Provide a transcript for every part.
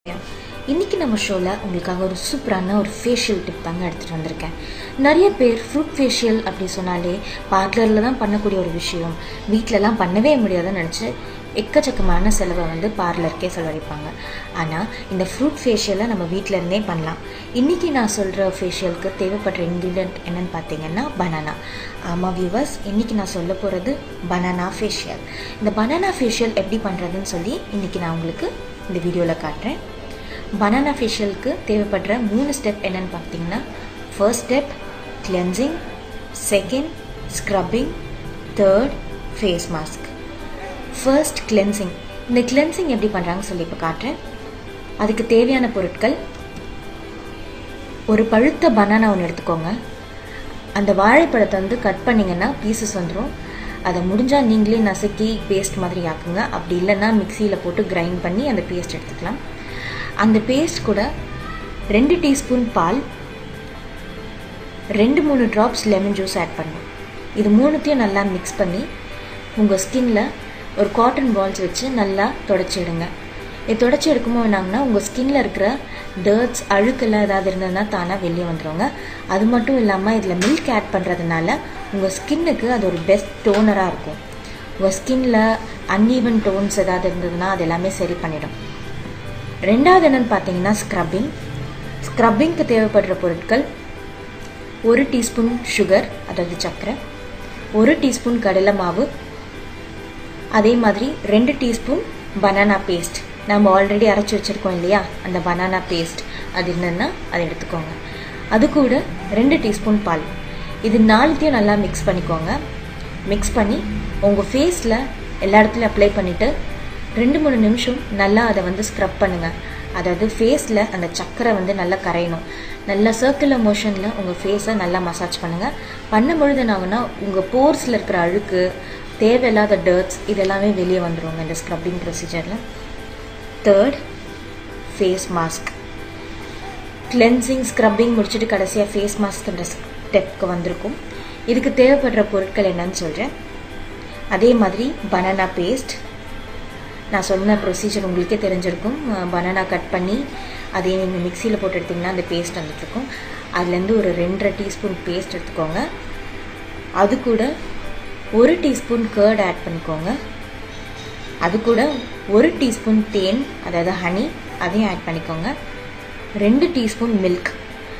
இன்றைக்கி நம்ம ஷோவில் உங்களுக்காக ஒரு சூப்பரான ஒரு ஃபேஷியல் டிப் தாங்க எடுத்துகிட்டு வந்திருக்கேன் நிறைய பேர் ஃப்ரூட் ஃபேஷியல் அப்படி சொன்னாலே பார்லரில் தான் பண்ணக்கூடிய ஒரு விஷயம் வீட்டிலலாம் பண்ணவே முடியாதுன்னு நினச்சி எக்கச்சக்கமான செலவை வந்து பார்லருக்கே செலவழிப்பாங்க ஆனால் இந்த ஃப்ரூட் ஃபேஷியலை நம்ம வீட்டில் இருந்தே பண்ணலாம் இன்றைக்கி நான் சொல்கிற ஃபேஷியலுக்கு தேவைப்படுற இன்க்ரீடியன்ட் என்னென்னு பார்த்தீங்கன்னா பனானா ஆமாம் வியூவர்ஸ் இன்றைக்கி நான் சொல்ல போகிறது பனானா ஃபேஷியல் இந்த பனானா ஃபேஷியல் எப்படி பண்ணுறதுன்னு சொல்லி இன்றைக்கி நான் உங்களுக்கு இந்த வீடியோவில் காட்டுறேன் பனானா ஃபேஷியலுக்கு தேவைப்படுற மூணு ஸ்டெப் என்னென்னு பார்த்தீங்கன்னா first step cleansing second scrubbing third face mask first cleansing இந்த கிளென்சிங் எப்படி பண்ணுறாங்கன்னு சொல்லி இப்போ காட்டுறேன் அதுக்கு தேவையான பொருட்கள் ஒரு பழுத்த பனானா ஒன்று எடுத்துக்கோங்க அந்த வாழைப்பழத்தை வந்து கட் பண்ணிங்கன்னா பீசஸ் வந்துடும் அதை முடிஞ்சால் நீங்களே நசுக்கி பேஸ்ட் மாதிரி ஆக்குங்க அப்படி இல்லைன்னா மிக்சியில் போட்டு கிரைண்ட் பண்ணி அந்த பேஸ்ட் எடுத்துக்கலாம் அந்த பேஸ்ட் கூட ரெண்டு டீஸ்பூன் பால் ரெண்டு மூணு ட்ராப்ஸ் லெமன் ஜூஸ் ஆட் பண்ணும் இது மூணுத்தையும் நல்லா மிக்ஸ் பண்ணி உங்கள் ஸ்கின்ல ஒரு காட்டன் பால்ஸ் வச்சு நல்லா தொடச்சிடுங்க இது தொடச்சி எடுக்கும்போது என்னாங்கன்னா உங்கள் ஸ்கின்ல இருக்கிற டர்ட்ஸ் அழுக்கெல்லாம் ஏதாவது இருந்ததுன்னா தானாக வெளியே வந்துடுவாங்க அது மட்டும் இல்லாமல் இதில் மில்க் ஆட் பண்ணுறதுனால உங்கள் ஸ்கின்னுக்கு அது ஒரு பெஸ்ட் டோனராக இருக்கும் உங்கள் ஸ்கின்ல அன்ஈவன் டோன்ஸ் ஏதாவது இருந்ததுன்னா அது எல்லாமே சரி பண்ணிடும் ரெண்டாவது என்னன்னு பார்த்தீங்கன்னா ஸ்க்ரப்பிங் ஸ்க்ரப்பிங்க்கு தேவைப்படுற பொருட்கள் ஒரு டீஸ்பூன் சுகர் அதாவது சர்க்கரை ஒரு டீஸ்பூன் கடலை மாவு அதே மாதிரி ரெண்டு டீஸ்பூன் பனானா பேஸ்ட் நம்ம ஆல்ரெடி அரைச்சி வச்சுருக்கோம் இல்லையா அந்த பனானா பேஸ்ட் அது என்னென்னா அதை எடுத்துக்கோங்க அது கூட ரெண்டு டீஸ்பூன் பால் இது நாலுத்தையும் நல்லா மிக்ஸ் பண்ணிக்கோங்க மிக்ஸ் பண்ணி உங்கள் ஃபேஸில் எல்லா இடத்துலையும் அப்ளை பண்ணிவிட்டு ரெண்டு மூணு நிமிஷம் நல்லா அதை வந்து ஸ்க்ரப் பண்ணுங்கள் அதாவது ஃபேஸில் அந்த சக்கரை வந்து நல்லா கரையணும் நல்லா சர்க்குலர் மோஷனில் உங்கள் ஃபேஸை நல்லா மசாஜ் பண்ணுங்கள் பண்ணும்பொழுது என்னாகுன்னா உங்கள் போர்ஸில் இருக்கிற அழுக்கு தேவையில்லாத டர்ட்ஸ் இதெல்லாமே வெளியே வந்துடுவாங்க இந்த ஸ்க்ரப்பிங் ப்ரொசீஜரில் third face mask cleansing scrubbing முடிச்சுட்டு கடைசியாக ஃபேஸ் மாஸ்க்ன்ற ஸ்டெப்க்கு வந்திருக்கும் இதுக்கு தேவைப்படுற பொருட்கள் என்னன்னு சொல்கிறேன் அதே மாதிரி பனானா பேஸ்ட் நான் சொன்ன ப்ரொசீஜர் உங்களுக்கே தெரிஞ்சிருக்கும் பனானா கட் பண்ணி அதே நீங்கள் மிக்சியில் போட்டு எடுத்திங்கன்னா அந்த பேஸ்ட் வந்துட்டுருக்கும் அதுலேருந்து ஒரு ரெண்டரை டீஸ்பூன் பேஸ்ட் எடுத்துக்கோங்க அது கூட ஒரு டீஸ்பூன் கேர்ட் ஆட் பண்ணிக்கோங்க அது கூட ஒரு டீஸ்பூன் தேன் அதாவது ஹனி அதையும் ஆட் பண்ணிக்கோங்க ரெண்டு டீஸ்பூன் மில்க்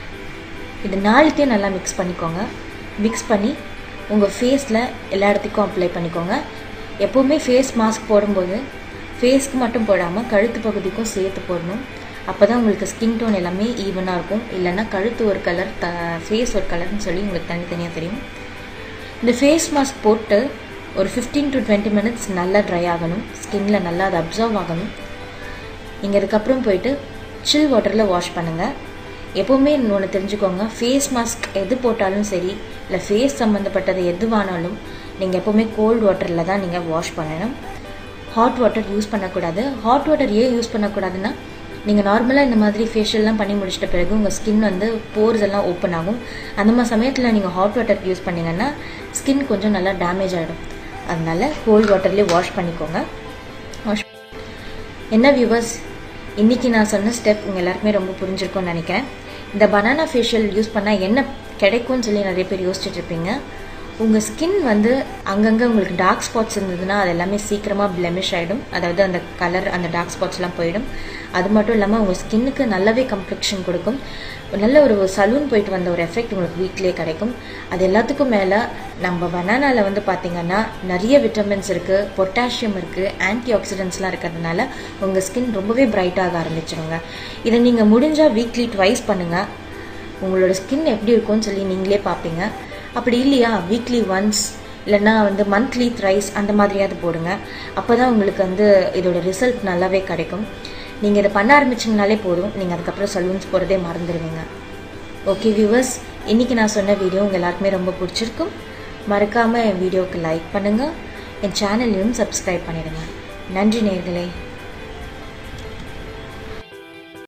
இது நாலுத்தையும் நல்லா மிக்ஸ் பண்ணிக்கோங்க மிக்ஸ் பண்ணி உங்கள் ஃபேஸில் எல்லா இடத்துக்கும் அப்ளை பண்ணிக்கோங்க எப்போவுமே ஃபேஸ் மாஸ்க் போடும்போது ஃபேஸ்க்கு மட்டும் போடாமல் கழுத்து பகுதிக்கும் சேர்த்து போடணும் அப்போ தான் உங்களுக்கு ஸ்கின் டோன் எல்லாமே ஈவனாக இருக்கும் இல்லைன்னா கழுத்து ஒரு கலர் த ஃபேஸ் ஒரு கலர்னு சொல்லி உங்களுக்கு தனித்தனியாக தெரியும் இந்த ஃபேஸ் மாஸ்க் போட்டு ஒரு ஃபிஃப்டீன் டு டுவெண்ட்டி மினிட்ஸ் நல்லா ட்ரை ஆகணும் ஸ்கின்ல நல்லா அது அப்சர்வ் ஆகணும் நீங்கள் அதுக்கப்புறம் போயிட்டு சில் வாட்டரில் வாஷ் பண்ணுங்கள் எப்போவுமே ஒன்று தெரிஞ்சுக்கோங்க ஃபேஸ் மாஸ்க் எது போட்டாலும் சரி இல்லை ஃபேஸ் சம்மந்தப்பட்டது எதுவானாலும் நீங்கள் எப்போவுமே கோல்டு வாட்டரில் தான் நீங்கள் வாஷ் பண்ணணும் ஹாட் வாட்டர் யூஸ் பண்ணக்கூடாது ஹாட் வாட்டர் ஏன் யூஸ் பண்ணக்கூடாதுன்னா நீங்கள் நார்மலாக இந்த மாதிரி ஃபேஷியல்லாம் பண்ணி முடிச்சிட்ட பிறகு உங்கள் ஸ்கின் வந்து போர்ஸ் எல்லாம் ஓப்பன் ஆகும் அந்த மாதிரி சமயத்தில் நீங்கள் ஹாட் வாட்டர் யூஸ் பண்ணிங்கன்னா ஸ்கின் கொஞ்சம் நல்லா டேமேஜ் ஆகிடும் அதனால கோல்ட் வாட்டர்லேயே வாஷ் பண்ணிக்கோங்க வாஷ் என்ன வியூவர்ஸ் இன்றைக்கி நான் சொன்ன ஸ்டெப் உங்கள் எல்லாருக்குமே ரொம்ப புரிஞ்சிருக்கும்னு நினைக்கிறேன் இந்த பனானா ஃபேஷியல் யூஸ் பண்ணால் என்ன கிடைக்கும்னு சொல்லி நிறைய பேர் யோசிச்சுட்டு இருப்பீங்க உங்கள் ஸ்கின் வந்து அங்கங்கே உங்களுக்கு டார்க் ஸ்பாட்ஸ் இருந்ததுன்னா அது எல்லாமே சீக்கிரமாக பிளெமிஷ் ஆகிடும் அதாவது அந்த கலர் அந்த டார்க் ஸ்பாட்ஸ்லாம் போயிடும் அது மட்டும் இல்லாமல் உங்கள் ஸ்கின்னுக்கு நல்லாவே கம்ப்ளெக்ஷன் கொடுக்கும் நல்ல ஒரு சலூன் போயிட்டு வந்த ஒரு எஃபெக்ட் உங்களுக்கு வீட்டிலே கிடைக்கும் அது எல்லாத்துக்கும் மேலே நம்ம பனானாவில் வந்து பார்த்திங்கன்னா நிறைய விட்டமின்ஸ் இருக்குது பொட்டாசியம் இருக்குது ஆன்டி ஆக்சிடென்ட்ஸ்லாம் இருக்கிறதுனால உங்கள் ஸ்கின் ரொம்பவே பிரைட்டாக ஆரம்பிச்சிருங்க இதை நீங்கள் முடிஞ்சால் வீக்லி ட்வைஸ் பண்ணுங்கள் உங்களோட ஸ்கின் எப்படி இருக்கும்னு சொல்லி நீங்களே பார்ப்பீங்க அப்படி இல்லையா வீக்லி ஒன்ஸ் இல்லைன்னா வந்து மந்த்லி த்ரைஸ் அந்த மாதிரியாவது போடுங்க அப்போ தான் உங்களுக்கு வந்து இதோட ரிசல்ட் நல்லாவே கிடைக்கும் நீங்கள் இதை பண்ண ஆரம்பிச்சிங்கனாலே போதும் நீங்கள் அதுக்கப்புறம் சலூன்ஸ் போகிறதே மறந்துடுவீங்க ஓகே வியூவர்ஸ் இன்றைக்கி நான் சொன்ன வீடியோ உங்கள் எல்லாருக்குமே ரொம்ப பிடிச்சிருக்கும் மறக்காமல் என் வீடியோவுக்கு லைக் பண்ணுங்கள் என் சேனல்லையும் சப்ஸ்கிரைப் பண்ணிடுங்க நன்றி நேர்களே